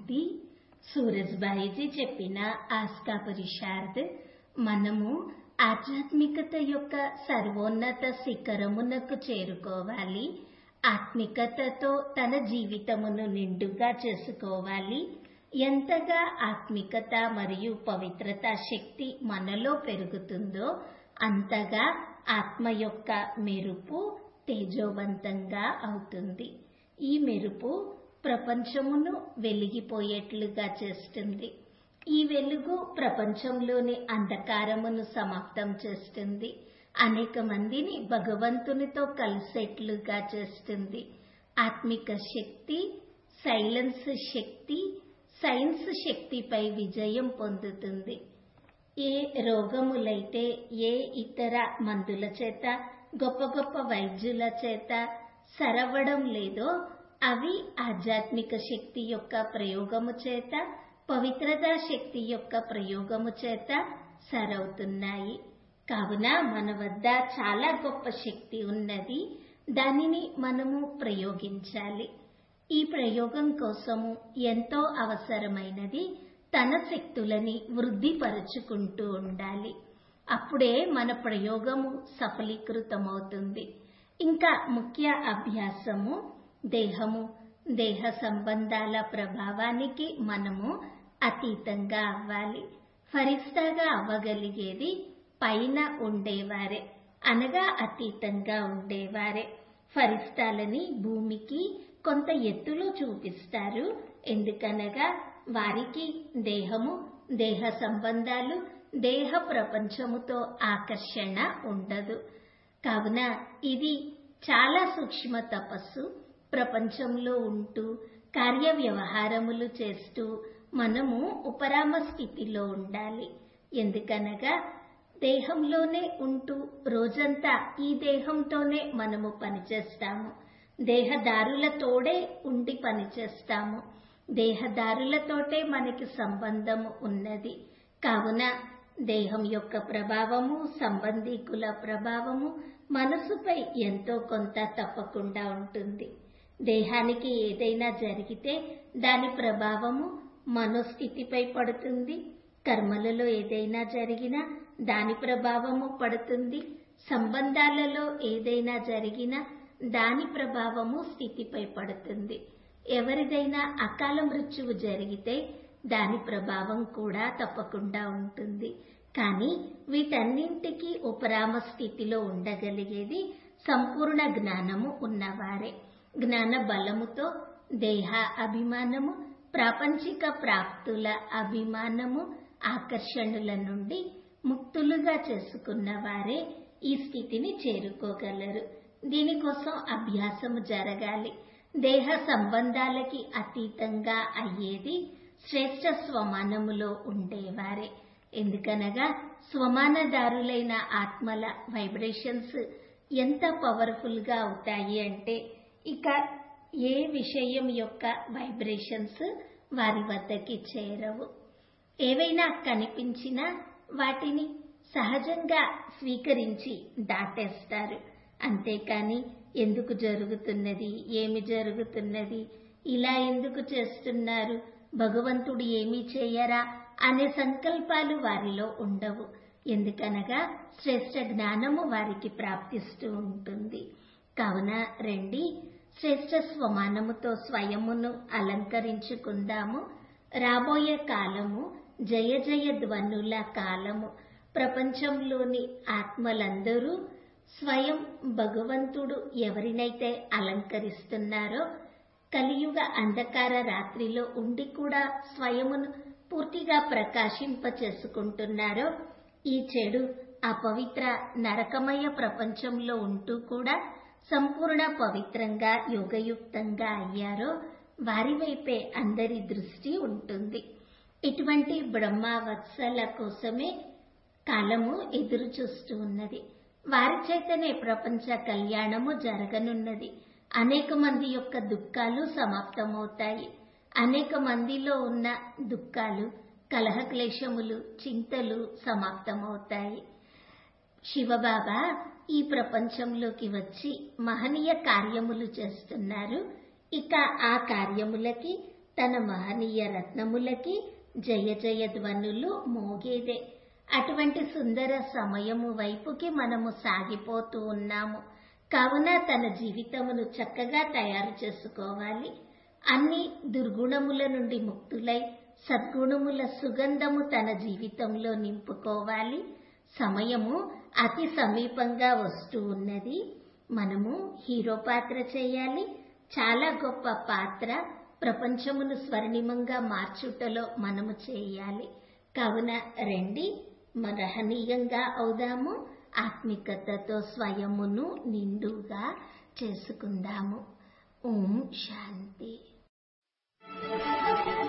శాంతి సూరజ్బాయిజీ చెప్పిన ఆస్కా పురుషార్థ్ మనము ఆధ్యాత్మికత యొక్క సర్వోన్నత శిఖరమునకు చేరుకోవాలి ఆత్మికతతో తన జీవితమును నిండుగా చేసుకోవాలి ఎంతగా ఆత్మికత మరియు పవిత్రత శక్తి మనలో పెరుగుతుందో అంతగా ఆత్మ యొక్క మెరుపు తేజోవంతంగా అవుతుంది ఈ మెరుపు ప్రపంచమును వెలిగిపోయేట్లుగా చేస్తుంది ఈ వెలుగు ప్రపంచంలోని అంధకారమును సమాప్తం చేస్తుంది అనేక మందిని భగవంతునితో కలిసేట్లుగా చేస్తుంది ఆత్మిక శక్తి సైలెన్స్ శక్తి సైన్స్ శక్తిపై విజయం పొందుతుంది ఏ రోగములైతే ఏ ఇతర మందుల చేత గొప్ప గొప్ప వైద్యుల చేత సరవడం లేదో అవి ఆధ్యాత్మిక శక్తి యొక్క ప్రయోగము చేత పవిత్రతా శక్తి యొక్క ప్రయోగము చేత సరవుతున్నాయి కావున మన వద్ద చాలా గొప్ప శక్తి ఉన్నది దానిని మనము ప్రయోగించాలి ఈ ప్రయోగం కోసము ఎంతో అవసరమైనది తన శక్తులని వృద్ధిపరుచుకుంటూ ఉండాలి అప్పుడే మన ప్రయోగము సఫలీకృతమవుతుంది ఇంకా ముఖ్య అభ్యాసము దేహము దేహ సంబంధాల ప్రభావానికి మనము అతీతంగా అవ్వాలి ఫరిస్తాగా అవ్వగలిగేది పైన ఉండేవారే అనగా అతీతంగా ఉండేవారే ఫరిస్తాలని భూమికి కొంత ఎత్తులో చూపిస్తారు ఎందుకనగా వారికి దేహము దేహ సంబంధాలు దేహ ప్రపంచముతో ఆకర్షణ ఉండదు కావున ఇది చాలా సూక్ష్మ తపస్సు ప్రపంచంలో ఉంటూ కార్య వ్యవహారములు చేస్తూ మనము ఉపరామ స్థితిలో ఉండాలి ఎందుకనగా దేహంలోనే ఉంటూ రోజంతా ఈ దేహంతోనే మనము పనిచేస్తాము దేహదారులతోడే ఉండి పనిచేస్తాము దేహదారులతోటే మనకి సంబంధము ఉన్నది కావున దేహం యొక్క ప్రభావము సంబంధీకుల ప్రభావము మనసుపై ఎంతో కొంత తప్పకుండా ఉంటుంది దేహానికి ఏదైనా జరిగితే దాని ప్రభావము మనోస్థితిపై పడుతుంది కర్మలలో ఏదైనా జరిగినా దాని ప్రభావము పడుతుంది సంబంధాలలో ఏదైనా జరిగినా దాని ప్రభావము స్థితిపై పడుతుంది ఎవరిదైనా అకాల మృత్యువు జరిగితే దాని ప్రభావం కూడా తప్పకుండా ఉంటుంది కానీ వీటన్నింటికీ ఉపరామ స్థితిలో ఉండగలిగేది సంపూర్ణ జ్ఞానము ఉన్నవారే జ్ఞాన బలముతో దేహ అభిమానము ప్రాపంచిక ప్రాప్తుల అభిమానము ఆకర్షణల నుండి ముక్తులుగా చేసుకున్న వారే ఈ స్థితిని చేరుకోగలరు దీనికోసం అభ్యాసము జరగాలి దేహ సంబంధాలకి అతీతంగా అయ్యేది శ్రేష్ట స్వమానములో ఉండేవారే ఎందుకనగా స్వమానదారులైన ఆత్మల వైబ్రేషన్స్ ఎంత పవర్ఫుల్ గా అవుతాయి అంటే ఇక ఏ విషయం యొక్క వైబ్రేషన్స్ వారి వద్దకి చేరవు ఏవైనా కనిపించినా వాటిని సహజంగా స్వీకరించి దాటేస్తారు అంతేకాని ఎందుకు జరుగుతున్నది ఏమి జరుగుతున్నది ఇలా ఎందుకు చేస్తున్నారు భగవంతుడు ఏమీ చేయరా అనే సంకల్పాలు వారిలో ఉండవు ఎందుకనగా శ్రేష్ట జ్ఞానము వారికి ప్రాప్తిస్తూ ఉంటుంది కావున రండి శ్రేష్ట స్వమానముతో స్వయమును అలంకరించుకుందాము రాబోయే కాలము జయ జయ ధ్వనుల కాలము ప్రపంచంలోని ఆత్మలందరూ స్వయం భగవంతుడు ఎవరినైతే అలంకరిస్తున్నారో కలియుగ అంధకార రాత్రిలో ఉండి కూడా స్వయమును పూర్తిగా ప్రకాశింప చేసుకుంటున్నారో ఈ చెడు అపవిత్ర నరకమయ ప్రపంచంలో ఉంటూ కూడా సంపూర్ణ పవిత్రంగా యోగయుక్తంగా అయ్యారో వారి వైపే అందరి దృష్టి ఉంటుంది ఇటువంటి బ్రహ్మవత్సల కోసమే కాలము ఎదురు చూస్తూ ఉన్నది వారి చేతనే ప్రపంచ కళ్యాణము జరగనున్నది అనేక మంది యొక్క దుఃఖాలు సమాప్తమవుతాయి అనేక మందిలో ఉన్న దుఃఖాలు కలహక్లేశములు చింతలు సమాప్తమవుతాయి శివబాబా ఈ ప్రపంచంలోకి వచ్చి మహనీయ కార్యములు చేస్తున్నారు ఇక ఆ కార్యములకి తన మహనీయ రత్నములకి జయ జయ ధ్వనులు మోగేదే అటువంటి సుందర సమయము వైపుకి మనము సాగిపోతూ ఉన్నాము కావున తన జీవితమును చక్కగా తయారు చేసుకోవాలి అన్ని దుర్గుణముల నుండి ముక్తులై సద్గుణముల సుగంధము తన జీవితంలో నింపుకోవాలి సమయము అతి సమీపంగా వస్తూ ఉన్నది మనము హీరో పాత్ర చేయాలి చాలా గొప్ప పాత్ర ప్రపంచమును స్వర్ణిమంగా మార్చుటలో మనము చేయాలి కావున రండి మరహనీయంగా అవుదాము ఆత్మికతతో స్వయమును నిండుగా చేసుకుందాము ఓం శాంతి